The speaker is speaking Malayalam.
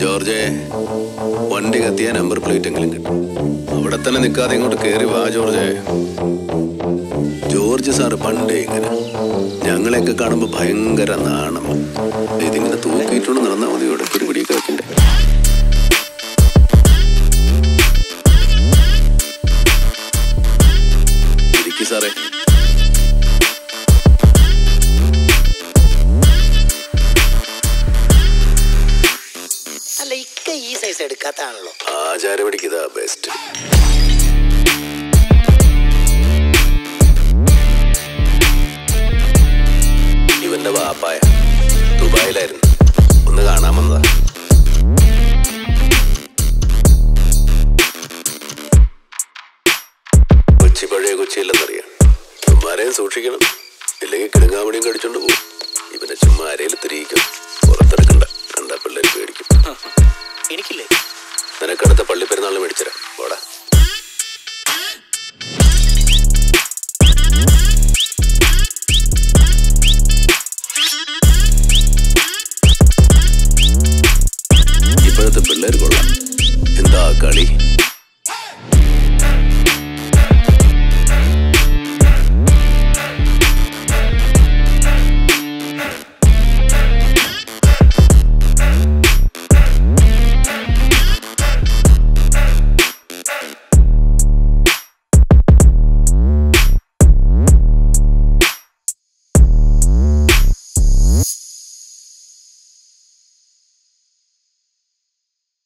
ജോർജെ വണ്ടി കത്തിയ നമ്പർ പ്ലേറ്റ് എങ്കിലും കിട്ടും അവിടെ തന്നെ നിൽക്കാതെ ഇങ്ങോട്ട് കയറി വാ ജോർജെ ജോർജ് സാറ് പണ്ടേ ഇങ്ങനെ ഞങ്ങളെയൊക്കെ കാണുമ്പോ ഭയങ്കര നാണം ഇതിങ്ങനെ തൂക്കിയിട്ടുണ്ട് നടന്നാൽ മതി ഇവിടെ ഒരു പിടിയൊക്കെ വെക്കണ്ടേ ഇരിക്ക് സാറേ അല്ല ഇക്ക ഈ സൈസ് എടുക്കാത്താണല്ലോ ആചാരപടിക്ക് ഇതാ ബെസ്റ്റ് ഇവന്റെ വാപ്പായ ദുബായിലായിരുന്നു